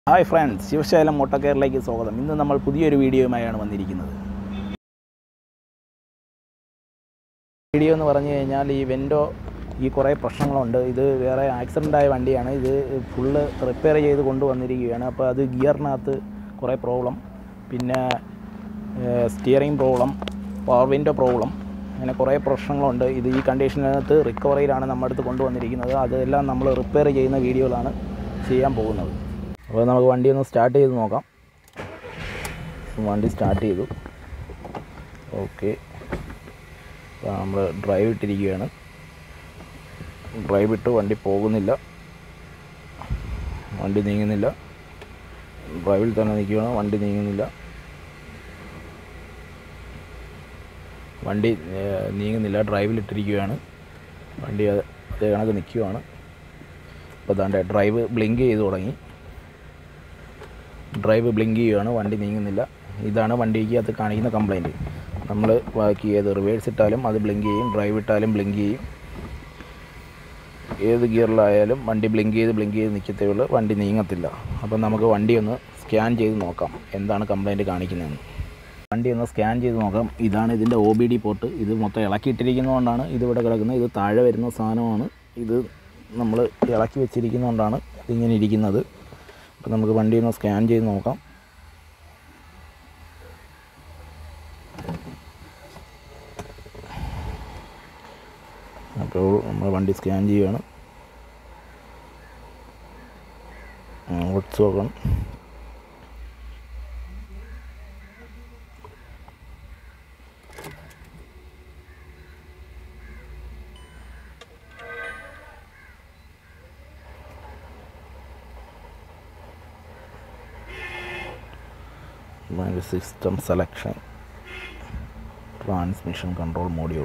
Hi friends ശിവശൈലം മോട്ടോക്കെയറിലേക്ക് സ്വാഗതം ഇന്ന് നമ്മൾ പുതിയൊരു വീഡിയോയുമായാണ് വന്നിരിക്കുന്നത് വീഡിയോ എന്ന് പറഞ്ഞു കഴിഞ്ഞാൽ ഈ വെൻഡോ ഈ കുറേ പ്രശ്നങ്ങളുണ്ട് ഇത് വേറെ ആക്സിഡൻ്റ് ആയ വണ്ടിയാണ് ഇത് ഫുള്ള് റിപ്പയർ ചെയ്ത് കൊണ്ടുവന്നിരിക്കുകയാണ് അപ്പോൾ അത് ഗിയറിനകത്ത് കുറേ പ്രോബ്ലം പിന്നെ steering problem power window problem അങ്ങനെ കുറേ പ്രശ്നങ്ങളുണ്ട് ഇത് ഈ കണ്ടീഷനകത്ത് റിക്കവറിയിലാണ് നമ്മുടെ അടുത്ത് കൊണ്ടുവന്നിരിക്കുന്നത് അതെല്ലാം നമ്മൾ റിപ്പയർ ചെയ്യുന്ന വീഡിയോയിലാണ് ചെയ്യാൻ പോകുന്നത് അപ്പോൾ നമുക്ക് വണ്ടി ഒന്ന് സ്റ്റാർട്ട് ചെയ്ത് നോക്കാം വണ്ടി സ്റ്റാർട്ട് ചെയ്തു ഓക്കെ നമ്മൾ ഡ്രൈവ് ഇട്ടിരിക്കുകയാണ് ഡ്രൈവ് ഇട്ട് വണ്ടി പോകുന്നില്ല വണ്ടി നീങ്ങുന്നില്ല ഡ്രൈവിൽ തന്നെ നിൽക്കുകയാണ് വണ്ടി നീങ്ങുന്നില്ല വണ്ടി ഏഹ്, നീങ്ങുന്നില്ല ഡ്രൈവിൽ ഇട്ടിരിക്കുകയാണ് വണ്ടി അത് അതേ കണക്ക് നിൽക്കുകയാണ് അപ്പോൾ അതാണ്ട് ഡ്രൈവ് ബ്ലിങ്ക് ചെയ്ത് തുടങ്ങി ഡ്രൈവ് ബ്ലിങ്ക് ചെയ്യുകയാണ് വണ്ടി നീങ്ങുന്നില്ല ഇതാണ് വണ്ടിക്ക് അത് കാണിക്കുന്ന കംപ്ലൈൻറ്റ് നമ്മൾ ബാക്കി ഏത് റിവേഴ്സ് ഇട്ടാലും അത് ബ്ലിങ്ക് ചെയ്യും ഡ്രൈവ് ഇട്ടാലും ബ്ലിങ്ക് ചെയ്യും ഏത് ഗിയറിലായാലും വണ്ടി ബ്ലിങ്ക് ചെയ്ത് ബ്ലിങ്ക് ചെയ്ത് നിൽക്കത്തേ ഉള്ളൂ വണ്ടി നീങ്ങത്തില്ല അപ്പം നമുക്ക് വണ്ടി ഒന്ന് സ്കാൻ ചെയ്ത് നോക്കാം എന്താണ് കംപ്ലൈൻറ്റ് കാണിക്കുന്നതെന്ന് വണ്ടി ഒന്ന് സ്കാൻ ചെയ്ത് നോക്കാം ഇതാണ് ഇതിൻ്റെ ഒ ബി ഡി പോർട്ട് ഇത് മൊത്തം ഇളക്കിയിട്ടിരിക്കുന്നതുകൊണ്ടാണ് ഇതിവിടെ കിടക്കുന്നത് ഇത് താഴെ വരുന്ന സാധനമാണ് ഇത് നമ്മൾ ഇളക്കി വെച്ചിരിക്കുന്നതുകൊണ്ടാണ് ഇതിങ്ങനെ ഇരിക്കുന്നത് അപ്പോൾ നമുക്ക് വണ്ടി ഒന്ന് സ്കാൻ ചെയ്ത് നോക്കാം അപ്പോൾ നമ്മൾ വണ്ടി സ്കാൻ ചെയ്യുകയാണ് ഓട്സ് നോക്കണം system selection transmission control module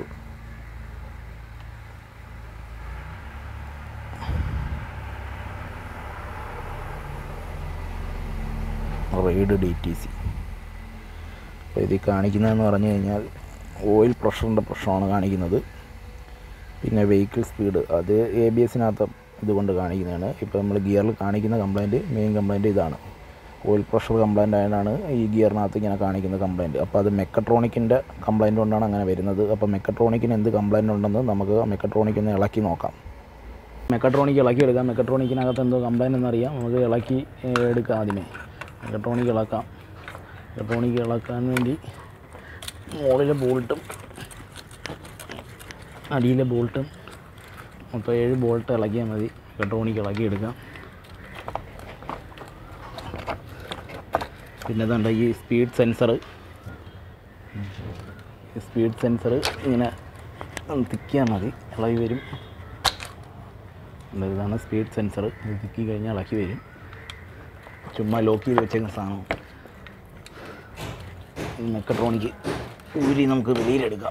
read D T C അപ്പോൾ ഇതിൽ കാണിക്കുന്നതെന്ന് പറഞ്ഞു കഴിഞ്ഞാൽ ഓയിൽ പ്രഷറിൻ്റെ പ്രശ്നമാണ് കാണിക്കുന്നത് പിന്നെ വെഹിക്കിൾ സ്പീഡ് അത് എ ബി എസിനകത്ത് ഇതുകൊണ്ട് കാണിക്കുന്നതാണ് ഇപ്പോൾ നമ്മൾ ഗിയറിൽ കാണിക്കുന്ന കംപ്ലൈൻറ്റ് മെയിൻ കംപ്ലൈൻറ്റ് ഇതാണ് ഓയിൽ പ്രഷർ കംപ്ലൈൻ്റ് ആയതാണ് ഈ ഗിയറിനകത്ത് ഇങ്ങനെ കാണിക്കുന്ന കംപ്ലൈൻറ്റ് അപ്പോൾ അത് മെക്കട്രോണിക്കിൻ്റെ കംപ്ലൈൻറ്റ് കൊണ്ടാണ് അങ്ങനെ വരുന്നത് അപ്പോൾ മെക്കട്രോണിക്കിന് എന്ത് കംപ്ലൈൻറ്റ് ഉണ്ടെന്ന് നമുക്ക് മെക്കട്രോണിക് ഒന്ന് ഇളക്കി നോക്കാം മെക്കട്രോണിക് ഇളക്കി എടുക്കാം മെക്കട്രോണിക്കിനകത്ത് എന്തോ കംപ്ലൈൻറ്റ് എന്നറിയാം നമുക്ക് ഇളക്കി ഏഹ്, എടുക്കാം ആദ്യമേ മെക്കട്രോണിക് ഇളക്കാം മെക്കട്രോണിക് ഇളക്കാൻ വേണ്ടി മുകളിലെ ബോൾട്ടും അടിയിലെ ബോൾട്ടും മൊത്തം ഏഴ് ബോൾട്ട് ഇളക്കിയാൽ മതി മെക്കട്രോണിക് ഇളക്കി എടുക്കാം പിന്നെ ഇതുണ്ട് ഈ സ്പീഡ് സെൻസർ സ്പീഡ് സെൻസർ ഇങ്ങനെ തിക്കിയാൽ മതി ഇളകി വരും ഉണ്ട്, ഇതാണ് സ്പീഡ് സെൻസർ ഇത് തിക്കി കഴിഞ്ഞാൽ ഇളക്കി വരും ചുമ്മാ ലോക്ക് ചെയ്ത് വെച്ചേക്കുന്ന സാധനം മെക്കട്രോണിക്ക് ഊരി നമുക്ക് വെളിയിലെടുക്കാം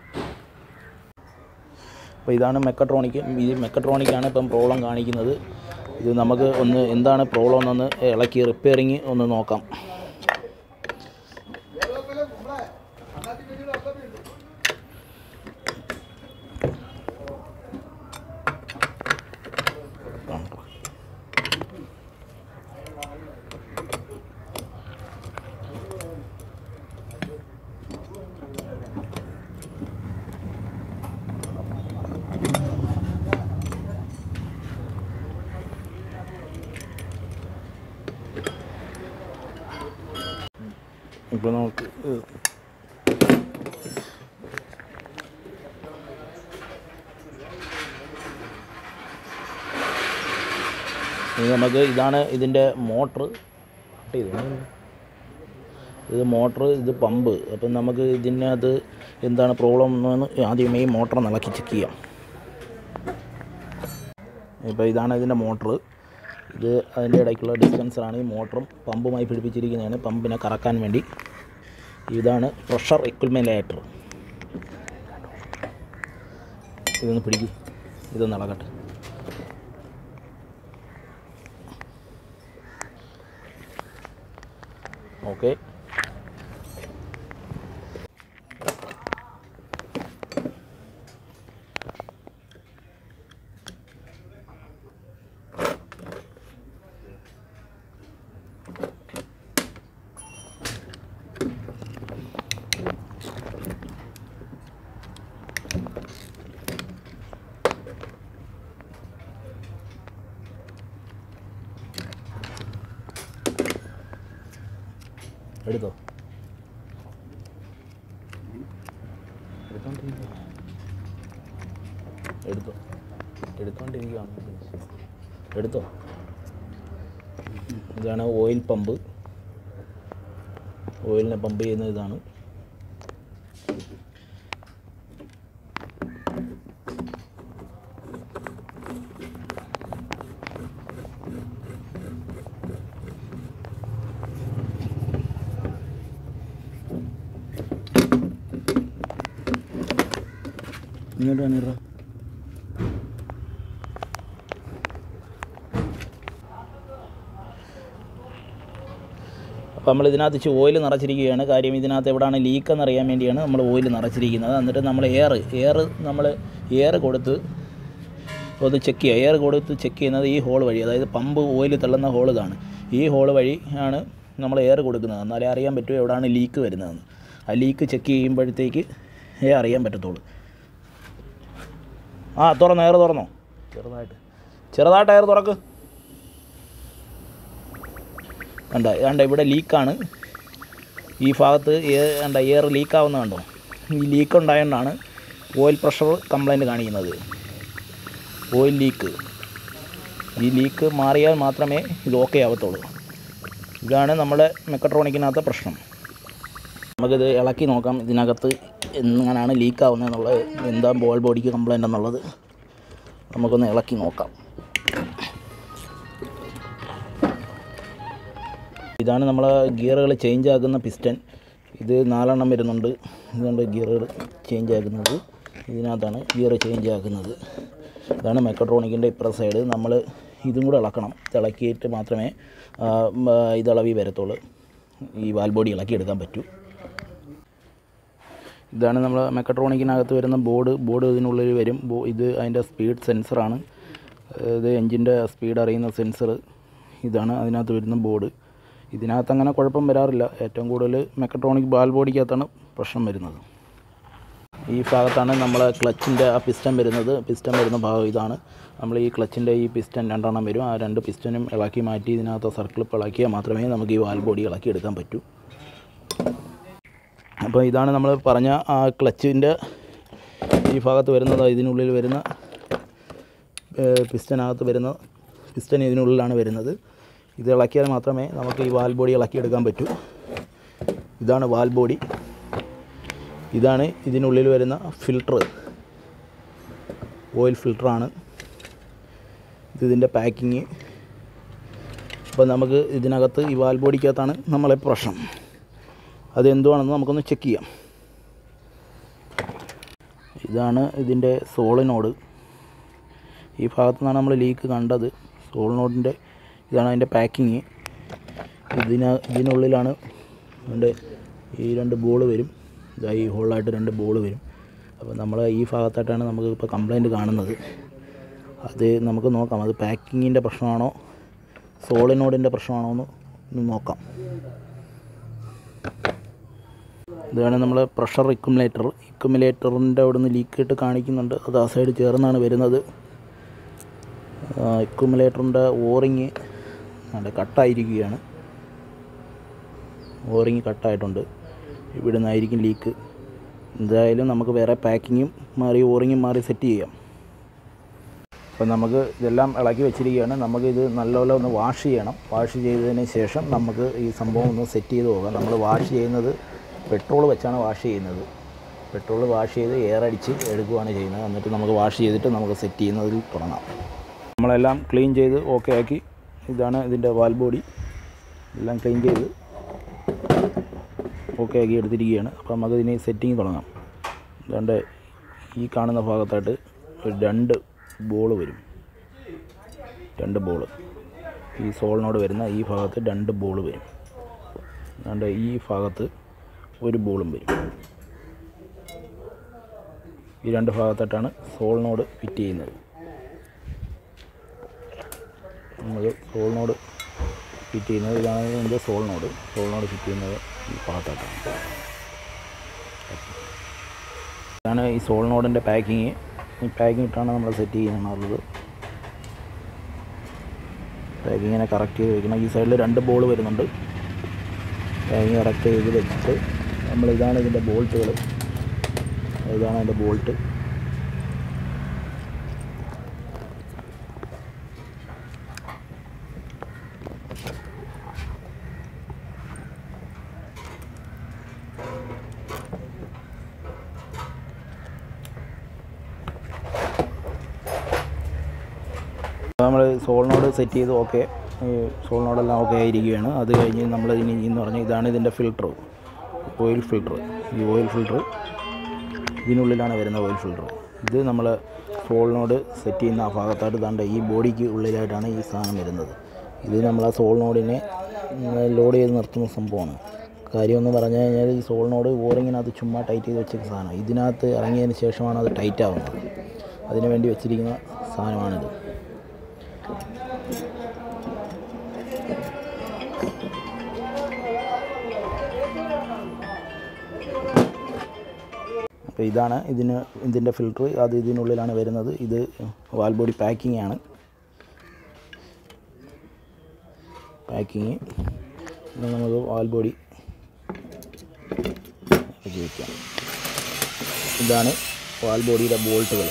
അപ്പോൾ ഇതാണ് മെക്കട്രോണിക്ക് ഈ മെക്കട്രോണിക്കാണ് ഇപ്പം പ്രോബ്ലം കാണിക്കുന്നത് ഇത് നമുക്ക് ഒന്ന് എന്താണ് പ്രോബ്ലം എന്നൊന്ന് ഇളക്കി റിപ്പയറിങ് ഒന്ന് നോക്കാം ഇപ്പോൾ നമുക്ക് ഇത് ഇത് നമുക്ക് ഇതാണ് ഇതിൻ്റെ മോട്ടർ ഇത് മോട്ടർ ഇത് പമ്പ് അപ്പം നമുക്ക് ഇതിനകത്ത് എന്താണ് പ്രോബ്ലം എന്ന് ആദ്യമേ ഈ മോട്ടർ നിളക്കി ചെക്ക് ചെയ്യാം ഇപ്പോൾ ഇതാണ് ഇതിൻ്റെ മോട്ടർ ഇത് അതിൻ്റെ ഇടയ്ക്കുള്ള ഡിസ്റ്റൻസാണ് ഈ മോട്ടറും പമ്പുമായി പിടിപ്പിച്ചിരിക്കുന്നതാണ് പമ്പിനെ കറക്കാൻ വേണ്ടി ഇതാണ് പ്രഷർ എക്വിപ്മെൻറ്റേറ്റർ ഇതൊന്ന് പിടിക്കും ഇതൊന്ന് ഇളകട്ടെ ഓക്കെ എടുത്തോ എടുത്തോണ്ടിരിക്കുക എടുത്തോ എടുത്തോണ്ടിരിക്കുകയാണ് എടുത്തോ ഇതാണ് ഓയിൽ പമ്പ് ഓയിലിനെ പമ്പ് ചെയ്യുന്ന ഇതാണ് ഇങ്ങോട്ട് വന്നിറ അപ്പോൾ നമ്മൾ ഇതിനകത്ത് ഇച്ചിരി ഓയിൽ നിറച്ചിരിക്കുകയാണ് കാര്യം ഇതിനകത്ത് എവിടെയാണ് ലീക്ക് എന്നറിയാൻ വേണ്ടിയാണ് നമ്മൾ ഓയിൽ നിറച്ചിരിക്കുന്നത് എന്നിട്ട് നമ്മൾ എയർ എയർ നമ്മൾ എയർ കൊടുത്ത് ഒന്ന് ചെക്ക് ചെയ്യുക എയർ കൊടുത്ത് ചെക്ക് ചെയ്യുന്നത് ഈ ഹോൾ വഴി അതായത് പമ്പ് ഓയിൽ തള്ളുന്ന ഹോൾ ഇതാണ് ഈ ഹോൾ വഴി ആണ് നമ്മൾ എയർ കൊടുക്കുന്നത് എന്നാലേ അറിയാൻ പറ്റൂ എവിടെയാണ് ലീക്ക് വരുന്നതെന്ന് ആ ലീക്ക് ചെക്ക് ചെയ്യുമ്പോഴത്തേക്ക് ഏ അറിയാൻ പറ്റത്തുള്ളൂ ആ തുറന്നോ എയർ തുറന്നോ ചെറുതായിട്ട് ചെറുതായിട്ട് എയർ തുറക്ക് കണ്ട കണ്ട ഇവിടെ ലീക്കാണ് ഈ ഭാഗത്ത് എയർ കണ്ട എയർ ലീക്കാവുന്ന കണ്ടോ ഈ ലീക്ക് ഉണ്ടായതുകൊണ്ടാണ് ഓയിൽ പ്രഷർ കംപ്ലൈൻറ്റ് കാണിക്കുന്നത് ഓയിൽ ലീക്ക് ഈ ലീക്ക് മാറിയാൽ മാത്രമേ ഇത് ഓക്കെ ആവത്തുള്ളൂ ഇതാണ് നമ്മുടെ മെക്കട്രോണിക്കിനകത്തെ പ്രശ്നം നമുക്കിത് ഇളക്കി നോക്കാം ഇതിനകത്ത് എങ്ങനെയാണ് ലീക്കാവുന്നത് എന്നുള്ളത് എന്താ ബോൾ ബോഡിക്ക് കംപ്ലൈൻ്റ് എന്നുള്ളത് നമുക്കൊന്ന് ഇളക്കി നോക്കാം ഇതാണ് നമ്മൾ ഗിയറുകൾ ചേഞ്ച് ആക്കുന്ന പിസ്റ്റൻ ഇത് നാലെണ്ണം വരുന്നുണ്ട് ഇതുകൊണ്ട് ഗിയറുകൾ ചേഞ്ച് ആക്കുന്നത് ഇതിനകത്താണ് ഗിയർ ചേഞ്ച് ആക്കുന്നത് ഇതാണ് മെക്കട്രോണിക്കിൻ്റെ ഇപ്പുറ സൈഡ് നമ്മൾ ഇതും കൂടെ ഇളക്കണം ഇളക്കിയിട്ട് മാത്രമേ ആ, മ, ഇത് ഇളവി വരത്തുള്ളൂ ഈ വാൽ ബോഡി ഇളക്കി എടുക്കാൻ പറ്റൂ ഇതാണ് നമ്മൾ മെക്കട്രോണിക്കിനകത്ത് വരുന്ന ബോർഡ് ബോർഡ് ഇതിനുള്ളിൽ വരും ബോ- ഇത് അതിൻ്റെ സ്പീഡ് സെൻസറാണ് ഇത് എൻജിൻ്റെ സ്പീഡ് അറിയുന്ന സെൻസർ ഇതാണ് അതിനകത്ത് വരുന്ന ബോർഡ് ഇതിനകത്ത് അങ്ങനെ കുഴപ്പം വരാറില്ല ഏറ്റവും കൂടുതൽ മെക്കട്രോണിക് ബാൽ ബോഡിക്കകത്താണ് പ്രശ്നം വരുന്നത് ഈ ഭാഗത്താണ് നമ്മൾ ക്ലച്ചിൻ്റെ ആ പിസ്റ്റൻ വരുന്നത് പിസ്റ്റൻ വരുന്ന ഭാഗം ഇതാണ് നമ്മൾ ഈ ക്ലച്ചിൻ്റെ ഈ പിസ്റ്റൻ രണ്ടെണ്ണം വരും ആ രണ്ട് പിസ്റ്റനും ഇളക്കി മാറ്റി ഇതിനകത്ത് സർക്കിൾ ഇളക്കിയാൽ മാത്രമേ നമുക്ക് ഈ വാൽ ബോഡി ഇളക്കി എടുക്കാൻ പറ്റൂ അപ്പോൾ ഇതാണ് നമ്മൾ പറഞ്ഞ ആ ക്ലച്ചിൻ്റെ ഈ ഭാഗത്ത് വരുന്നത് ഇതിനുള്ളിൽ വരുന്ന പിസ്റ്റനകത്ത് വരുന്ന പിസ്റ്റൻ ഇതിനുള്ളിലാണ് വരുന്നത് ഇത് ഇളക്കിയാൽ മാത്രമേ നമുക്ക് ഈ വാൽ ബോഡി ഇളക്കിയെടുക്കാൻ പറ്റൂ ഇതാണ് വാൽ ബോഡി ഇതാണ് ഇതിനുള്ളിൽ വരുന്ന ഫിൽട്ടർ ഓയിൽ ഫിൽട്ടറാണ് ഇത് ഇതിൻ്റെ പാക്കിങ് അപ്പോൾ നമുക്ക് ഇതിനകത്ത് ഈ വാൽ ബോഡിക്കകത്താണ് നമ്മളെ പ്രശ്നം അത് എന്തുവാണെന്ന് നമുക്കൊന്ന് ചെക്ക് ചെയ്യാം ഇതാണ് ഇതിൻ്റെ സോളിനോട് ഈ ഭാഗത്തു നിന്നാണ് നമ്മൾ ലീക്ക് കണ്ടത് സോളിനോഡിൻ്റെ ഇതാണ് അതിൻ്റെ പാക്കിങ് ഇതിന ഇതിനുള്ളിലാണ് അതിൻ്റെ ഈ രണ്ട് ബോൾ വരും ഇതാ ഈ ഹോളായിട്ട് രണ്ട് ബോൾ വരും അപ്പോൾ നമ്മൾ ഈ ഭാഗത്തായിട്ടാണ് നമുക്ക് ഇപ്പോൾ കംപ്ലൈൻറ്റ് കാണുന്നത് അത് നമുക്ക് നോക്കാം അത് പാക്കിങ്ങിൻ്റെ പ്രശ്നമാണോ സോളിനോഡിൻ്റെ പ്രശ്നമാണോ എന്ന് ഒന്ന് നോക്കാം ഇതാണ് നമ്മൾ പ്രഷർ ഇക്കുമുലേറ്റർ ഇക്കുമുലേറ്ററിൻ്റെ അവിടെ നിന്ന് ലീക്ക് ഇട്ട് കാണിക്കുന്നുണ്ട് അത് ആ സൈഡ് ചേർന്നാണ് വരുന്നത് ഇക്കുമുലേറ്ററിൻ്റെ ഓറിങ് അവിടെ കട്ടായിരിക്കുകയാണ് ഓറിങ് കട്ടായിട്ടുണ്ട് ഇവിടെ നിന്നായിരിക്കും ലീക്ക് എന്തായാലും നമുക്ക് വേറെ പാക്കിങ്ങും മാറി ഓറിങ്ങും മാറി സെറ്റ് ചെയ്യാം അപ്പം നമുക്ക് ഇതെല്ലാം ഇളക്കി വെച്ചിരിക്കുകയാണ് നമുക്കിത് നല്ലപോലെ ഒന്ന് വാഷ് ചെയ്യണം വാഷ് ചെയ്തതിന് ശേഷം നമുക്ക് ഈ സംഭവം ഒന്ന് സെറ്റ് ചെയ്ത് പോകാം നമ്മൾ വാഷ് ചെയ്യുന്നത് പെട്രോൾ വെച്ചാണ് വാഷ് ചെയ്യുന്നത് പെട്രോൾ വാഷ് ചെയ്ത് എയർ അടിച്ച് എടുക്കുകയാണ് ചെയ്യുന്നത് എന്നിട്ട് നമുക്ക് വാഷ് ചെയ്തിട്ട് നമുക്ക് സെറ്റ് ചെയ്യുന്നതിൽ തുടങ്ങാം നമ്മളെല്ലാം ക്ലീൻ ചെയ്ത് ഓക്കെ ആക്കി ഇതാണ് ഇതിൻ്റെ വാൽ ബോഡി എല്ലാം ക്ലീൻ ചെയ്ത് ഓക്കെ ആക്കി എടുത്തിരിക്കുകയാണ് അപ്പോൾ നമുക്ക് ഇതിന് സെറ്റിങ് തുടങ്ങാം അതുകൊണ്ട് ഈ കാണുന്ന ഭാഗത്തായിട്ട് ഒരു രണ്ട് ബോൾ വരും രണ്ട് ബോൾ ഈ സോളിനോട് വരുന്ന ഈ ഭാഗത്ത് രണ്ട് ബോൾ വരും അതുകൊണ്ട് ഈ ഭാഗത്ത് ഒരു ബോളും വരും ഈ രണ്ട് ഭാഗത്തായിട്ടാണ് സോളിനോട് ഫിറ്റ് ചെയ്യുന്നത് നമ്മൾ സോളിനോട് ഫിറ്റ് ചെയ്യുന്നത് ഇതാണ് എൻ്റെ സോളിനോട് സോളിനോട് ഫിറ്റ് ചെയ്യുന്നത് ഈ ഭാഗത്തായിട്ടാണ് ഇതാണ് ഈ സോളിനോഡിൻ്റെ പാക്കിങ് ഈ പാക്കിംഗ് ഇട്ടാണ് നമ്മൾ സെറ്റ് ചെയ്യാനുള്ളത് പാക്കിങ്ങിനെ കറക്റ്റ് ചെയ്ത് വെക്കണം ഈ സൈഡിൽ രണ്ട് ബോൾ വരുന്നുണ്ട് കഴിഞ്ഞ് കറക്റ്റ് ചെയ്ത് വെച്ചിട്ട് നമ്മൾ ഇതാണ് ഇതിൻ്റെ ബോൾട്ടുകൾ ഇതാണ് അതിൻ്റെ ബോൾട്ട് നമ്മൾ സോളിനോട് സെറ്റ് ചെയ്ത് ഓക്കെ സോളിനോടെല്ലാം ഓക്കെ ആയിരിക്കുകയാണ് അത് കഴിഞ്ഞ് നമ്മൾ ഇനി എന്ന് പറഞ്ഞാൽ ഇതാണ് ഇതിൻ്റെ ഫിൽട്ടർ ഓയിൽ ഫിൽട്ടർ ഈ ഓയിൽ ഫിൽട്ടർ ഇതിനുള്ളിലാണ് വരുന്ന ഓയിൽ ഫിൽട്ടർ ഇത് നമ്മൾ സോളിനോട് സെറ്റ് ചെയ്യുന്ന ആ ഭാഗത്തായിട്ട് ദാണ്ട് ഈ ബോഡിക്ക് ഉള്ളിലായിട്ടാണ് ഈ സാധനം വരുന്നത് ഇത് നമ്മൾ ആ സോളിനോടിനെ ലോഡ് ചെയ്ത് നിർത്തുന്ന സംഭവമാണ് കാര്യം എന്ന് പറഞ്ഞു കഴിഞ്ഞാൽ ഈ സോളിനോട് ഓറിങ്ങിനകത്ത് ചുമ്മാ ടൈറ്റ് ചെയ്ത് വെച്ചിരിക്കുന്ന സാധനം ഇതിനകത്ത് ഇറങ്ങിയതിന് ശേഷമാണ് അത് ടൈറ്റ് ആവുന്നത് അതിന് വേണ്ടി വെച്ചിരിക്കുന്ന സാധനമാണിത് അപ്പോൾ ഇതാണ് ഇതിന് ഇതിൻ്റെ ഫിൽറ്റർ അത് ഇതിനുള്ളിലാണ് വരുന്നത് ഇത് വാൽ ബോഡി പാക്കിംഗ് ആണ് പാക്കിങ് പിന്നെ നമുക്ക് വാൽ ബോഡി ഉപയോഗിക്കാം ഇതാണ് വാൽ ബോഡിയുടെ ബോൾട്ടുകൾ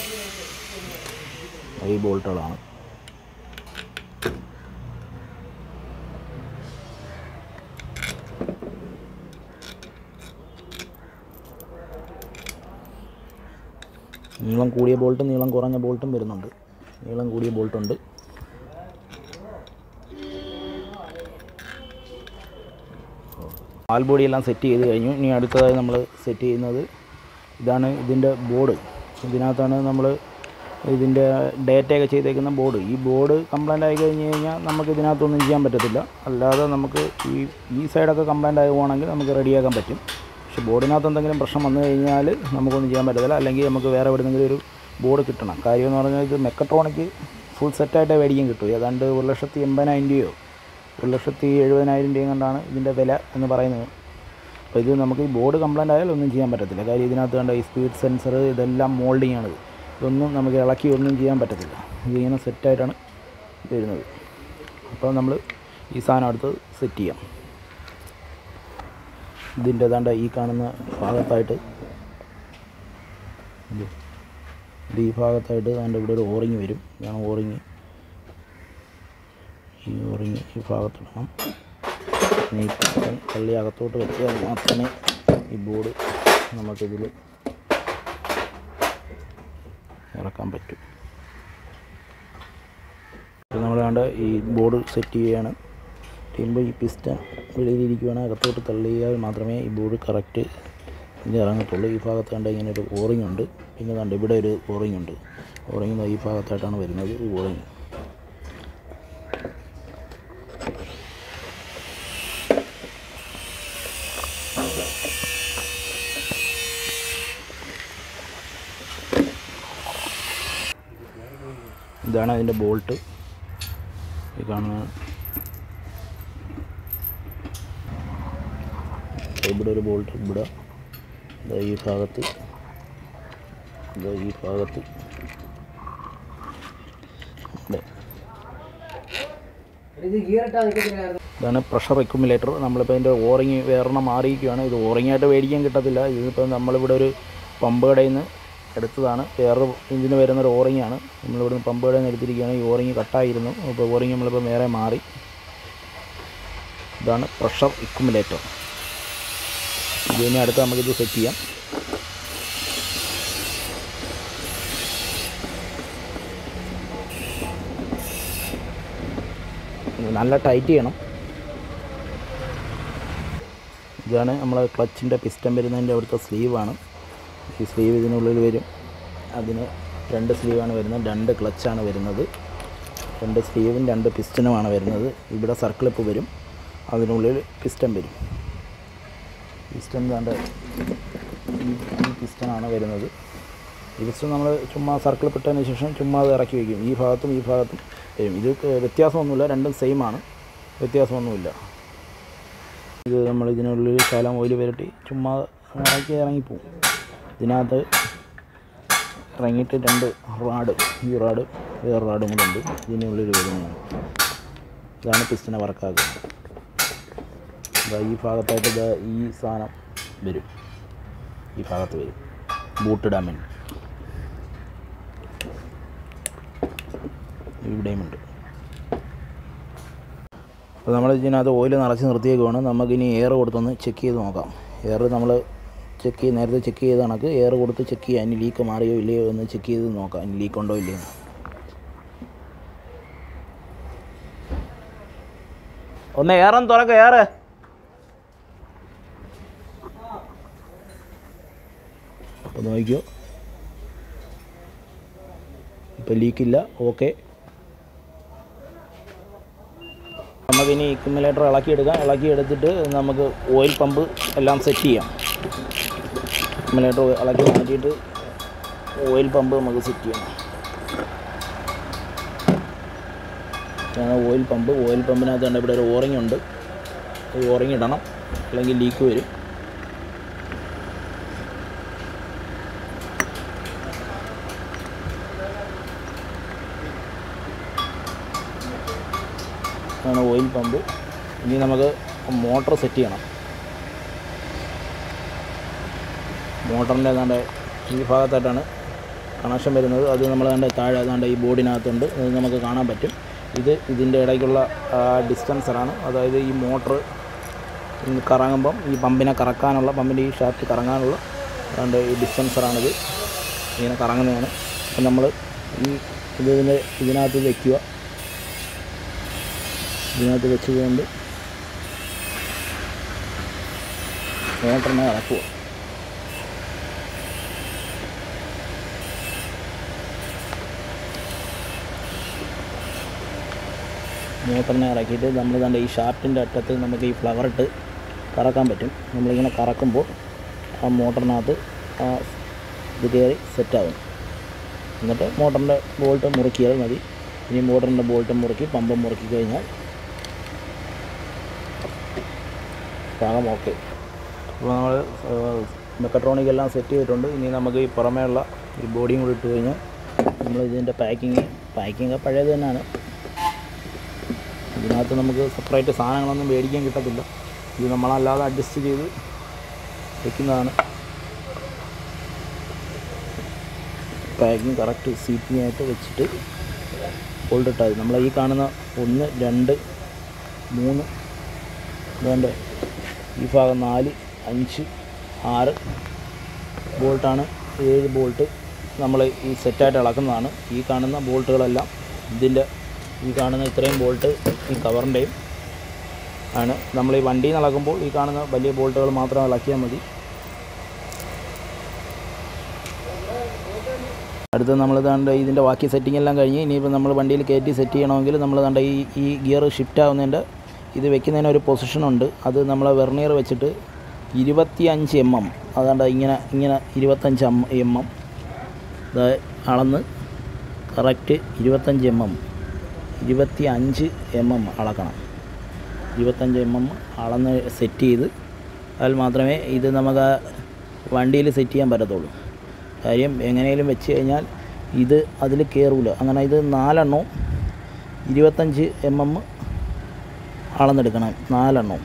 ഈ ബോൾട്ടുകളാണ് നീളം കൂടിയ ബോൾട്ടും നീളം കുറഞ്ഞ ബോൾട്ടും വരുന്നുണ്ട് നീളം കൂടിയ ബോൾട്ടുണ്ട് വാൽ ബോഡി എല്ലാം സെറ്റ് ചെയ്ത് കഴിഞ്ഞു ഇനി അടുത്തതായി നമ്മൾ സെറ്റ് ചെയ്യുന്നത് ഇതാണ് ഇതിൻ്റെ ബോർഡ് ഇതിനകത്താണ് നമ്മൾ ഇതിൻ്റെ ഡേറ്റയൊക്കെ ചെയ്തേക്കുന്ന ബോർഡ് ഈ ബോർഡ് കംപ്ലൈൻ്റ് ആയി കഴിഞ്ഞ് കഴിഞ്ഞാൽ നമുക്ക് ഇതിനകത്തൊന്നും ചെയ്യാൻ പറ്റത്തില്ല അല്ലാതെ നമുക്ക് ഈ ഈ സൈഡൊക്കെ കംപ്ലൈൻ്റ് ആകുവാണെങ്കിൽ നമുക്ക് റെഡിയാക്കാൻ പറ്റും പക്ഷേ ബോർഡിനകത്ത് എന്തെങ്കിലും പ്രശ്നം വന്നു കഴിഞ്ഞാൽ നമുക്കൊന്നും ചെയ്യാൻ പറ്റത്തില്ല അല്ലെങ്കിൽ നമുക്ക് വേറെ എവിടെയെങ്കിലും ഒരു ബോർഡ് കിട്ടണം കാര്യം എന്ന് പറഞ്ഞാൽ ഇത് മെക്കട്രോണിക്ക് ഫുൾ സെറ്റായിട്ടേ മേടിക്കാൻ കിട്ടും ഏതാണ്ട് ഒരു ലക്ഷത്തി എൺപതിനായിരം രൂപയോ ഒരു ലക്ഷത്തി എഴുപതിനായിരം രൂപയും കൊണ്ടാണ് ഇതിൻ്റെ വില എന്ന് പറയുന്നത് അപ്പോൾ ഇത് നമുക്ക് ഈ ബോർഡ് കംപ്ലൈൻ്റ് ആയാലും ഒന്നും ചെയ്യാൻ പറ്റത്തില്ല കാര്യം ഇതിനകത്ത് കണ്ട ഈ സ്പീഡ് സെൻസർ ഇതെല്ലാം മോൾഡിംഗ് ആണ് ഇതൊന്നും നമുക്ക് ഇളക്കി ഒന്നും ചെയ്യാൻ പറ്റത്തില്ല ഇതിങ്ങനെ സെറ്റായിട്ടാണ് വരുന്നത് അപ്പോൾ നമ്മൾ ഈ സാധനം അടുത്ത് സെറ്റ് ചെയ്യാം ഇതിൻ്റെ ഏതാണ്ട് ഈ കാണുന്ന ഭാഗത്തായിട്ട് ഇത് ഇത് ഈ ഭാഗത്തായിട്ട് ഏതാണ്ട് ഇവിടെ ഒരു ഓറിങ് വരും ഇതാണ് ഓറിങ് ഈ ഓറിങ് ഈ ഭാഗത്തിടണം ഈ പിസ്റ്റൺ തള്ളി അകത്തോട്ട് വെച്ചാൽ മാത്രമേ ഈ ബോർഡ് നമുക്കിതിൽ ഇറക്കാൻ പറ്റൂ ഇപ്പോൾ നമ്മൾ വേണ്ട ഈ ബോർഡ് സെറ്റ് ചെയ്യുകയാണ് ചെയ്യുമ്പോൾ ഈ പിസ്റ്റൺ വെളിയിലിരിക്കുകയാണ് അകത്തോട്ട് തള്ളിയാൽ മാത്രമേ ഈ ബോർഡ് കറക്റ്റ് ഇത് ഇറങ്ങത്തുള്ളൂ ഈ ഭാഗത്ത് കണ്ട ഇങ്ങനെ ഒരു ഓറിങ് ഉണ്ട് പിന്നെ കണ്ട് ഇവിടെ ഒരു ഓറിങ് ഉണ്ട് ഓറിങ് ഈ ഭാഗത്തായിട്ടാണ് വരുന്നത് ഈ ഓറിങ് ഇതാണ് അതിൻ്റെ ബോൾട്ട് ഈ കാണുന്ന ഇവിടെ ഒരു ബോൾട്ട് ഇവിടെ ദാ ഈ ഭാഗത്ത് ദാ ഈ ഭാഗത്ത് ഇവിടെ ഇതാണ് പ്രഷർ അക്യുമുലേറ്റർ നമ്മളിപ്പോൾ ഇതിൻ്റെ ഓറിങ് വേറെണ്ണം മാറിയിരിക്കുകയാണ് ഇത് ഓറിങ്ങായിട്ട് മേടിക്കാൻ കിട്ടത്തില്ല ഇതിപ്പോൾ നമ്മളിവിടെ ഒരു പമ്പ് കടയിൽ നിന്ന് എടുത്തതാണ് വേറെ ഇതിന് വരുന്ന ഒരു ഓറിങ്ങാണ് നമ്മളിവിടുന്ന് പമ്പ് കടയിൽ നിന്ന് എടുത്തിരിക്കുകയാണ് ഈ ഓറിങ് കട്ടായിരുന്നു അപ്പോൾ ഓറിങ് നമ്മളിപ്പോൾ വേറെ മാറി ഇതാണ് പ്രഷർ ഇക്യുമുലേറ്റർ ഇതിന് അടുത്ത് നമുക്കിത് സെറ്റ് ചെയ്യാം ഇത് നല്ല ടൈറ്റ് ചെയ്യണം ഇതാണ് നമ്മളെ ക്ലച്ചിൻ്റെ പിസ്റ്റം വരുന്നതിൻ്റെ അവിടുത്തെ സ്ലീവാണ് ഈ സ്ലീവ് ഇതിനുള്ളിൽ വരും അതിന് രണ്ട് സ്ലീവാണ് വരുന്നത് രണ്ട് ക്ലച്ചാണ് വരുന്നത് രണ്ട് സ്ലീവും രണ്ട് പിസ്റ്റനുമാണ് വരുന്നത് ഇവിടെ സർക്കിളിപ്പ് വരും അതിനുള്ളിൽ പിസ്റ്റൻ വരും പിസ്റ്റൻ കണ്ട് ഈ ഈ പിസ്റ്റനാണ് വരുന്നത് ഈ പിസ്റ്റൻ നമ്മൾ ചുമ്മാ സർക്കിൾ പെട്ടതിന് ശേഷം ചുമ്മാ അത് ഇറക്കി വയ്ക്കും ഈ ഭാഗത്തും ഈ ഭാഗത്തും വരും ഇത് വ്യത്യാസമൊന്നുമില്ല രണ്ടും സെയിം ആണ് വ്യത്യാസമൊന്നുമില്ല ഇത് നമ്മൾ ഇതിനുള്ളിൽ ശകലം ഓയിൽ പുരട്ടി ചുമ്മാ ഇറക്കി ഇറങ്ങിപ്പോവും ഇതിനകത്ത് ഇറങ്ങിയിട്ട് രണ്ട് റാഡ് ഈ റാഡ് വേറെ റാഡും കൂടെ ഉണ്ട് ഇതിനുള്ളിൽ വരുന്നതാണ് ഇതാണ് പിസ്റ്റനെ വർക്കാക്കുന്നത് ദാ ഈ ഭാഗത്തായിട്ട് ദാ ഈ സാധനം വരും ഈ ഭാഗത്ത് വരും ബൂട്ടിടാൻ വേണ്ടി ഇവിടെയുമുണ്ട് അപ്പോൾ നമ്മൾ ഇതിനകത്ത് ഓയിൽ നിറച്ച് നിർത്തിയേക്കുവാണ് നമുക്കിനി എയർ കൊടുത്തൊന്ന് ചെക്ക് ചെയ്ത് നോക്കാം എയർ നമ്മൾ ചെക്ക് ചെയ്ത് നേരത്തെ ചെക്ക് ചെയ്ത കണക്ക് എയർ കൊടുത്ത് ചെക്ക് ചെയ്യാം ഇനി ലീക്ക് മാറിയോ ഇല്ലയോ എന്ന് ചെക്ക് ചെയ്ത് നോക്കാം ഇനി ലീക്ക് ഉണ്ടോ ഇല്ലയോ എന്ന്. ഒന്ന് ഏറം തുറക്ക ഏറ് അപ്പോൾ നോക്കിയോ ഇപ്പം ലീക്കില്ല ഓക്കെ നമുക്കിനി ഇക്കുമുലേറ്റർ ഇളക്കിയെടുക്കാം ഇളക്കിയെടുത്തിട്ട് നമുക്ക് ഓയിൽ പമ്പ് എല്ലാം സെറ്റ് ചെയ്യാം ഇക്കുമുലേറ്റർ ഇളക്കി മാറ്റിയിട്ട് ഓയിൽ പമ്പ് നമുക്ക് സെറ്റ് ചെയ്യണം ഇതാണ് ഓയിൽ പമ്പ് ഓയിൽ പമ്പിനകത്ത് കണ്ട ഇവിടെ ഒരു ഓറിങ് ഉണ്ട് ഈ ഓറിങ് ഇടണം അല്ലെങ്കിൽ ലീക്ക് വരും ആണ് ഓയിൽ പമ്പ് ഇനി നമുക്ക് മോട്ടർ സെറ്റ് ചെയ്യണം മോട്ടറിൻ്റെ ഏതാണ്ട് ഈ ഭാഗത്തായിട്ടാണ് കണക്ഷൻ വരുന്നത് അത് നമ്മൾ കണ്ട് താഴെ ഏതാണ്ട് ഈ ബോർഡിനകത്തുണ്ട് അത് നമുക്ക് കാണാൻ പറ്റും ഇത് ഇതിൻ്റെ ഇടയ്ക്കുള്ള ഡിസ്റ്റൻസറാണ് അതായത് ഈ മോട്ടർ കറങ്ങുമ്പം ഈ പമ്പിനെ കറക്കാനുള്ള പമ്പിൻ്റെ ഈ ഷാഫ്റ്റ് കറങ്ങാനുള്ള അതുകൊണ്ട് ഈ ഡിസ്റ്റൻസറാണിത് ഇങ്ങനെ കറങ്ങുന്നതാണ് അപ്പം നമ്മൾ ഈ ഇത് ഇതിൻ്റെ ഇതിനകത്ത് വയ്ക്കുക ഇതിനകത്ത് വെച്ചുകൊണ്ട് മോട്ടറിനെ ഇറക്കുക മോട്ടറിനെ ഇറക്കിയിട്ട് നമ്മൾ തന്നെ ഈ ഷാഫ്റ്റിൻ്റെ അറ്റത്ത് നമുക്ക് ഈ ഫ്ലവർ ഇട്ട് കറക്കാൻ പറ്റും നമ്മളിങ്ങനെ കറക്കുമ്പോൾ ആ മോട്ടറിനകത്ത് ആ ഇത് കയറി സെറ്റാകും എന്നിട്ട് മോട്ടറിൻ്റെ ബോൾട്ട് മുറുക്കിയാൽ മതി ഇനി മോട്ടറിൻ്റെ ബോൾട്ട് മുറുക്കി പമ്പ് മുറുക്കി കഴിഞ്ഞാൽ ഭാഗം ഓക്കെ അപ്പോൾ നമ്മൾ മെക്കട്രോണിക് എല്ലാം സെറ്റ് ചെയ്തിട്ടുണ്ട് ഇനി നമുക്ക് ഈ പുറമേയുള്ള ഈ ബോഡിയും കൂടി ഇട്ട് കഴിഞ്ഞാൽ നമ്മൾ ഇതിൻ്റെ പാക്കിങ് പാക്കിങ് പഴയത് തന്നെയാണ് ഇതിനകത്ത് നമുക്ക് സെപ്പറേറ്റ് സാധനങ്ങളൊന്നും മേടിക്കാൻ കിട്ടത്തില്ല ഇത് നമ്മളല്ലാതെ അഡ്ജസ്റ്റ് ചെയ്ത് വെക്കുന്നതാണ് പാക്കിങ് കറക്റ്റ് സീറ്റിംഗ് ആയിട്ട് വെച്ചിട്ട് ഹോൾഡ് ഇട്ടാൽ നമ്മൾ ഈ കാണുന്ന ഒന്ന് രണ്ട് മൂന്ന് അതുകൊണ്ട് ഈ ഭാഗം നാല് അഞ്ച് ആറ് ബോൾട്ടാണ് ഏഴ് ബോൾട്ട് നമ്മൾ ഈ സെറ്റായിട്ട് ഇളക്കുന്നതാണ് ഈ കാണുന്ന ബോൾട്ടുകളെല്ലാം ഇതിൻ്റെ ഈ കാണുന്ന ഇത്രയും ബോൾട്ട് ഈ കവറിൻ്റെയും ആണ് നമ്മൾ ഈ വണ്ടിയിൽ നിന്ന് ഇളക്കുമ്പോൾ ഈ കാണുന്ന വലിയ ബോൾട്ടുകൾ മാത്രം ഇളക്കിയാൽ മതി അടുത്ത് നമ്മൾ ദാണ്ട് ഇതിൻ്റെ ബാക്കി സെറ്റിംഗ് എല്ലാം കഴിഞ്ഞ് ഇനിയിപ്പോൾ നമ്മൾ വണ്ടിയിൽ കയറ്റി സെറ്റ് ചെയ്യണമെങ്കിൽ നമ്മൾ ദാണ്ട് ഈ ഈ ഗിയർ ഷിഫ്റ്റ് ആവുന്നതിൻ്റെ ഇത് വെക്കുന്നതിന് ഒരു പൊസിഷനുണ്ട് അത് നമ്മൾ വെർണിയർ വെച്ചിട്ട് ഇരുപത്തി അഞ്ച് എം എം അതാണ്ട് ഇങ്ങനെ ഇങ്ങനെ ഇരുപത്തഞ്ച് എം എം എം അളന്ന് കറക്റ്റ് ഇരുപത്തഞ്ച് എം എം ഇരുപത്തി അഞ്ച് എം എം അളക്കണം ഇരുപത്തഞ്ച് എം എം അളന്ന് സെറ്റ് ചെയ്ത് അതിൽ മാത്രമേ ഇത് നമുക്ക് വണ്ടിയിൽ സെറ്റ് ചെയ്യാൻ പറ്റത്തുള്ളൂ കാര്യം എങ്ങനെയും വെച്ച് കഴിഞ്ഞാൽ ഇത് അതിൽ കയറൂല അങ്ങനെ ഇത് നാലെണ്ണവും ഇരുപത്തഞ്ച് എം എം അളന്നെടുക്കണം നാലെണ്ണവും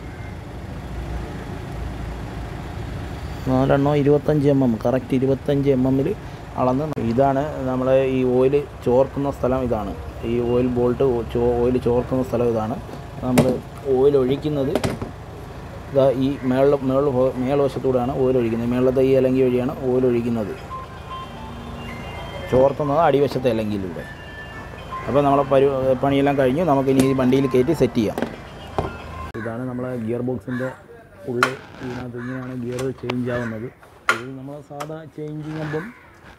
നാലെണ്ണോ ഇരുപത്തഞ്ച് എം എം കറക്റ്റ് ഇരുപത്തഞ്ച് എം എമ്മിൽ അളന്ന് ഇതാണ് നമ്മൾ ഈ ഓയിൽ ചോർക്കുന്ന സ്ഥലം ഇതാണ് ഈ ഓയിൽ ബോൾട്ട് ഓയിൽ ചോർക്കുന്ന സ്ഥലം ഇതാണ് നമ്മൾ ഓയിൽ ഒഴിക്കുന്നത് ഇതാ ഈ മേളിൽ മേളിൽ മേൽവശത്തൂടെയാണ് ഓയിൽ ഒഴിക്കുന്നത് മേളിലത്തെ ഈ ഇലങ്കി വഴിയാണ് ഓയിൽ ഒഴിക്കുന്നത് ചോർത്തുന്നത് അടിവശത്തെ ഇലങ്കിലൂടെ അപ്പോൾ നമ്മളെ പരി പണിയെല്ലാം കഴിഞ്ഞു നമുക്ക് ഇനി ഈ വണ്ടിയിൽ കയറ്റി സെറ്റ് ചെയ്യാം ഇതാണ് നമ്മളെ ഗിയർ ബോക്സിൻ്റെ ഉള്ളിൽ ഇതിനകത്ത് ഇങ്ങനെയാണ് ഗിയർ ചേഞ്ച് ആവുന്നത് ഇത് നമ്മൾ സാധാ ചേഞ്ചിങ് ആകുമ്പം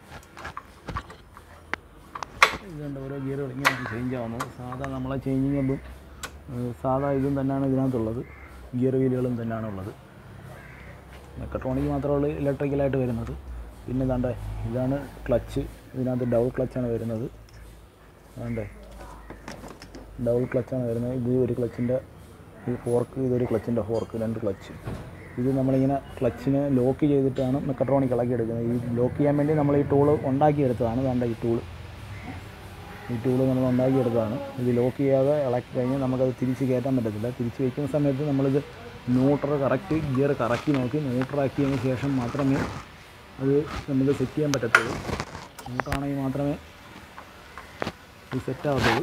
ഇതുണ്ട് ഓരോ ഗിയറുകൾ ഇങ്ങനെയാണ് ചേഞ്ച് ആവുന്നത് സാധാ നമ്മളെ ചേഞ്ചിങ് ആകുമ്പം സാധാ ഇതും തന്നെയാണ് ഇതിനകത്തുള്ളത് ഗിയർ വീലുകളും തന്നെയാണ് ഉള്ളത് മെക്കട്രോണിക് മാത്രമുള്ള ഇലക്ട്രിക്കലായിട്ട് വരുന്നത് പിന്നെ ഇതാണ്ട് ഇതാണ് ക്ലച്ച് ഇതിനകത്ത് ഡബിൾ ക്ലച്ചാണ് വരുന്നത് വേണ്ടേ ഡബിൾ ക്ലച്ചാണ് വരുന്നത് ഇത് ഒരു ക്ലച്ചിൻ്റെ ഈ ഫോർക്ക് ഇതൊരു ക്ലച്ചിൻ്റെ ഫോർക്ക് രണ്ട് ക്ലച്ച് ഇത് നമ്മളിങ്ങനെ ക്ലച്ചിനെ ലോക്ക് ചെയ്തിട്ടാണ് മെക്കട്രോണിക് ഇളക്കി എടുക്കുന്നത് ഈ ലോക്ക് ചെയ്യാൻ വേണ്ടി നമ്മൾ ഈ ടൂള് ഉണ്ടാക്കിയെടുത്തതാണ് വേണ്ട ഈ ടൂള് ഈ ടൂള് നമ്മൾ ഉണ്ടാക്കിയെടുത്തതാണ് ഇത് ലോക്ക് ചെയ്യാതെ ഇളക്കി കഴിഞ്ഞാൽ നമുക്കത് തിരിച്ച് കയറ്റാൻ പറ്റത്തില്ല തിരിച്ച് വയ്ക്കുന്ന സമയത്ത് നമ്മളിത് ന്യൂട്രൽ കറക്റ്റ് ഗിയർ കറക്കി നോക്കി ന്യൂട്രലാക്കിയതിന് ശേഷം മാത്രമേ അത് നമുക്ക് സെറ്റ് ചെയ്യാൻ പറ്റത്തുള്ളൂ ന്യൂട്രാണെങ്കിൽ മാത്രമേ ഇത് സെറ്റ് ആവത്തുള്ളൂ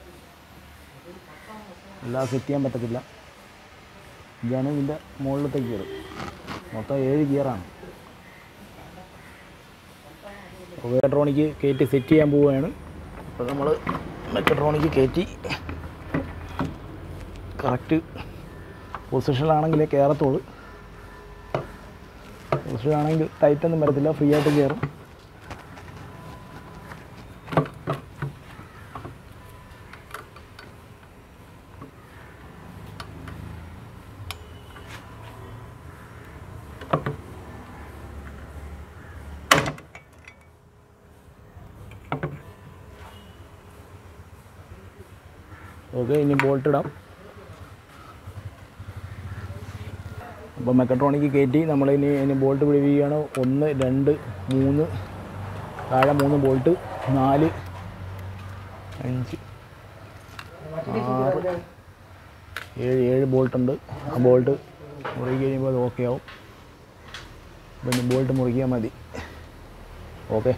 എല്ലാം സെറ്റ് ചെയ്യാൻ പറ്റത്തില്ല ഇതാണ് ഇതിൻ്റെ മുകളിലത്തെ ഗിയർ മൊത്തം ഏഴ് ഗിയറാണ് മെക്കട്രോണിക്ക് കയറ്റി സെറ്റ് ചെയ്യാൻ പോവുകയാണ് അപ്പോൾ നമ്മൾ മെക്കട്രോണിക്ക് കയറ്റി കറക്റ്റ് പൊസിഷനിലാണെങ്കിലേ കയറത്തുള്ളൂ പൊസിഷനാണെങ്കിൽ ടൈറ്റൊന്നും വരത്തില്ല ഫ്രീ ആയിട്ട് കയറും ഓക്കെ ഇനി ബോൾട്ട് ഇടാം അപ്പോൾ മെക്കട്രോണിക്ക് കയറ്റി നമ്മളിനി ഇനി ബോൾട്ട് പിടിപ്പിക്കുകയാണ് ഒന്ന് രണ്ട് മൂന്ന് താഴെ മൂന്ന് ബോൾട്ട് നാല് അഞ്ച് ആറ് ഏഴ് ഏഴ് ബോൾട്ടുണ്ട് ആ ബോൾട്ട് മുറുകി കഴിയുമ്പോൾ അത് ഓക്കെ ആവും അപ്പോൾ ഇനി ബോൾട്ട് മുറിക്കിയാൽ മതി ഓക്കെ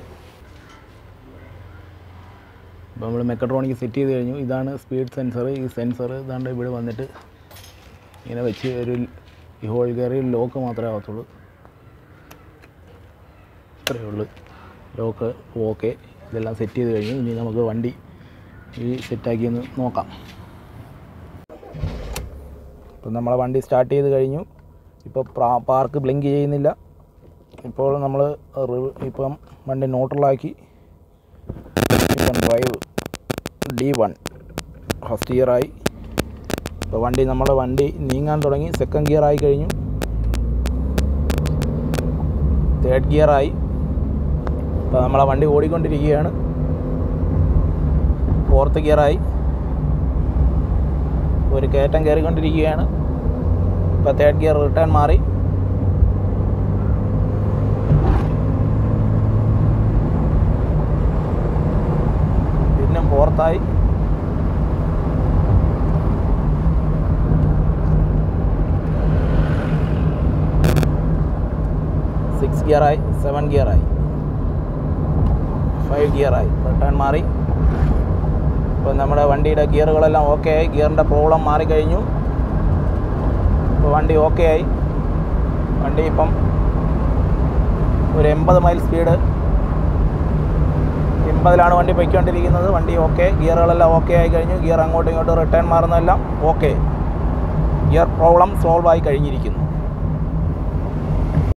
അപ്പോൾ നമ്മൾ മെക്കട്രോണിക്ക് സെറ്റ് ചെയ്ത് കഴിഞ്ഞു ഇതാണ് സ്പീഡ് സെൻസർ ഈ സെൻസർ ഇതാണ്ട് ഇവിടെ വന്നിട്ട് ഇങ്ങനെ വെച്ച് ഒരു ഈ ഹോൾ കയറി ലോക്ക് മാത്രമേ ആവത്തുള്ളൂ ഇത്രയേ ഉള്ളൂ ലോക്ക് ഓക്കെ ഇതെല്ലാം സെറ്റ് ചെയ്ത് കഴിഞ്ഞു ഇനി നമുക്ക് വണ്ടി ഈ സെറ്റാക്കി ഒന്ന് നോക്കാം ഇപ്പം നമ്മളെ വണ്ടി സ്റ്റാർട്ട് ചെയ്ത് കഴിഞ്ഞു ഇപ്പോൾ പാർക്ക് ബ്ലിങ്ക് ചെയ്യുന്നില്ല ഇപ്പോൾ നമ്മൾ ഇപ്പം വണ്ടി ന്യൂട്രലാക്കി ഇപ്പം ഡ്രൈവ് ഡി വൺ ഫസ്റ്റ് ഗിയറായി ഇപ്പോൾ വണ്ടി നമ്മുടെ വണ്ടി നീങ്ങാൻ തുടങ്ങി സെക്കൻഡ് ഗിയർ ആയി കഴിഞ്ഞു തേർഡ് ഗിയറായി ഇപ്പോൾ നമ്മളെ വണ്ടി ഓടിക്കൊണ്ടിരിക്കുകയാണ് ഫോർത്ത് ഗിയറായി ഒരു കയറ്റം കയറിക്കൊണ്ടിരിക്കുകയാണ് ഇപ്പോൾ തേർഡ് ഗിയർ റിട്ടേൺ മാറി പിന്നെ ഫോർത്തായി സിക്സ് ഗിയറായി സെവൻ ഗിയറായി ഫൈവ് ഗിയറായി റിട്ടേൺ മാറി ഇപ്പോൾ നമ്മുടെ വണ്ടിയുടെ ഗിയറുകളെല്ലാം ഓക്കെ ആയി ഗിയറിൻ്റെ പ്രോബ്ലം മാറിക്കഴിഞ്ഞു ഇപ്പോൾ വണ്ടി ഓക്കെ ആയി വണ്ടി ഇപ്പം ഒരു എൺപത് മൈൽ സ്പീഡ് എൺപതിലാണ് വണ്ടി പൊയ്ക്കൊണ്ടിരിക്കുന്നത് വണ്ടി ഓക്കെ ഗിയറുകളെല്ലാം ഓക്കെ ആയി കഴിഞ്ഞു ഗിയർ അങ്ങോട്ടും ഇങ്ങോട്ടും റിട്ടേൺ മാറുന്നതെല്ലാം ഓക്കെ ഗിയർ പ്രോബ്ലം സോൾവ് ആയി കഴിഞ്ഞിരിക്കുന്നു